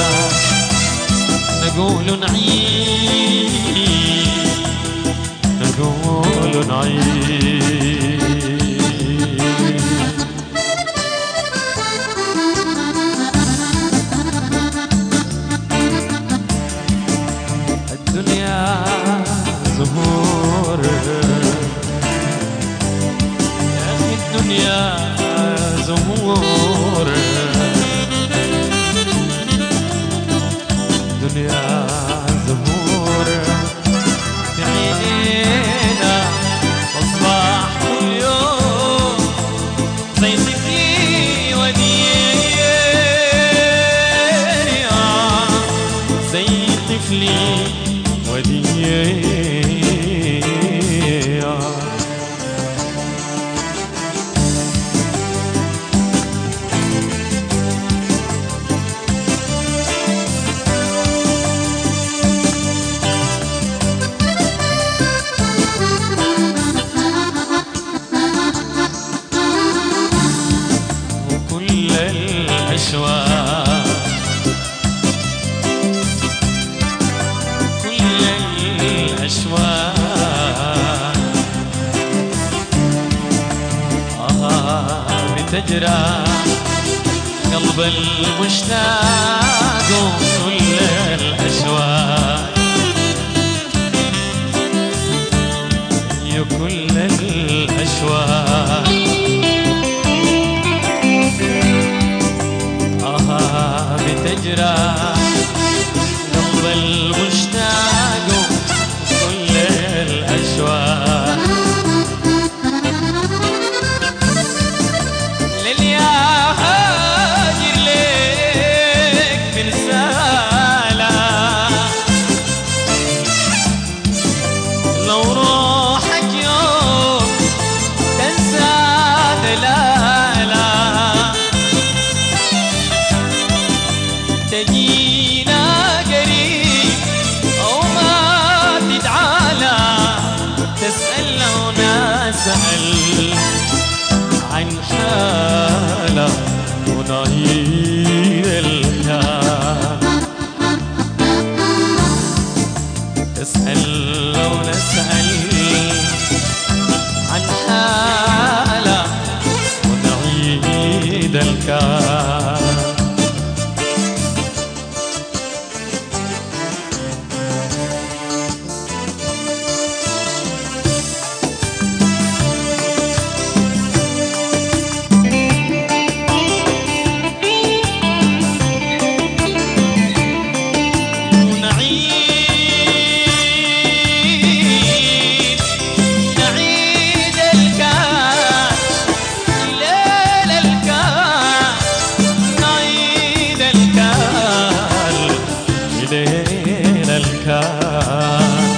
نقول نعيش نقول نعيش الدنيا زهور يا أخي الدنيا زهور الدنيا زهور في عينينا أصبح كل يوم زي طفلي وديع زي طفلي وديع وكل الأشواق كل الأشواق آه بتجرى قلب المشتاق وكل الأشواق يا كل الأشواق آه بتجرى قلب المشتاق كل الأشواق لليا هاجر لك برسالة لو روحك يوم تنسى دلالة تجينا قريب أو ما تتعالى تسأل لو نسأل عن حالة ونعيد الكلام تسأل لو نسأل عن حالة ونعيد الكلام نعيد نعيد الكاس ليل الكاس نعيد الكاس ليل الكاس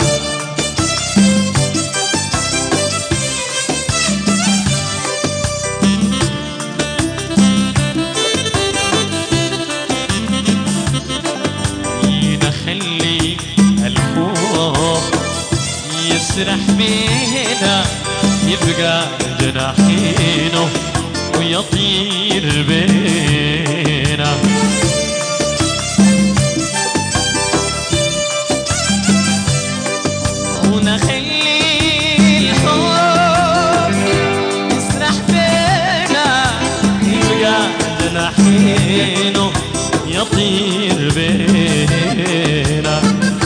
نخلي الخوف يسرح بينا يبقى جناحينه ويطير بينا ونخلي الحب يسرح بينا يبقى جناحينه يطير بينا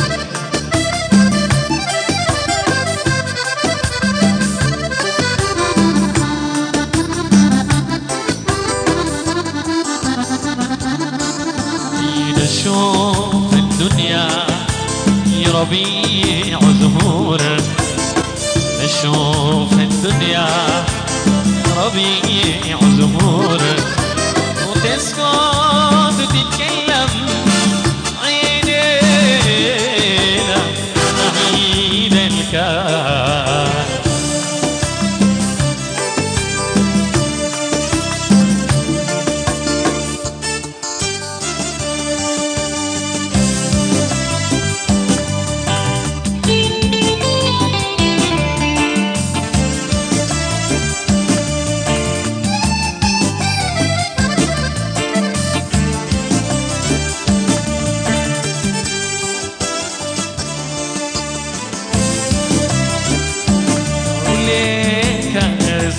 نشوف الدنيا ربيع زهور نشوف الدنيا ربيع زهور وتسكت وتتكلم عينينا نعيد الكاس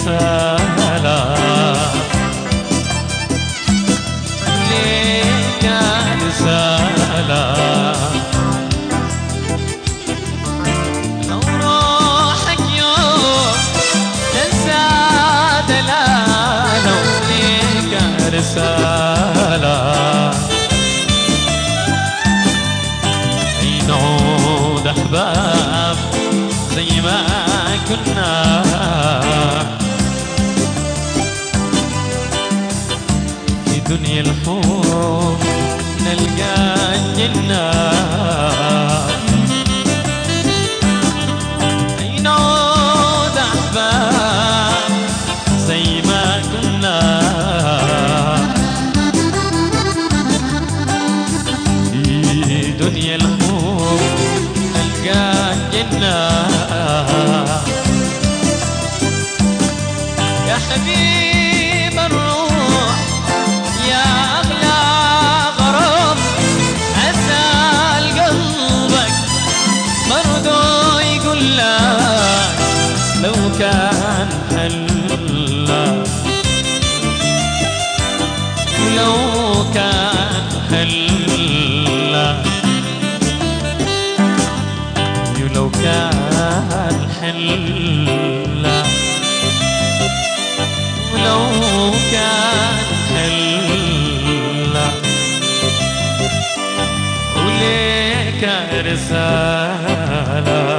رسالة ليك رسالة لو روحك يوم تنسى دلالة ليك رسالة أي نعود أحباب زي ما كنا في دنيا الحب نلقى الجنة أي نعود أحباب زي ما كنا في دنيا الحب نلقى الجنة يا حبيب الروح يا أغلى غرام أسأل قلبك برضو يقول لك لو كان هلا لو كان هلا لو كان حلا ولو كان حلا وليك رسالة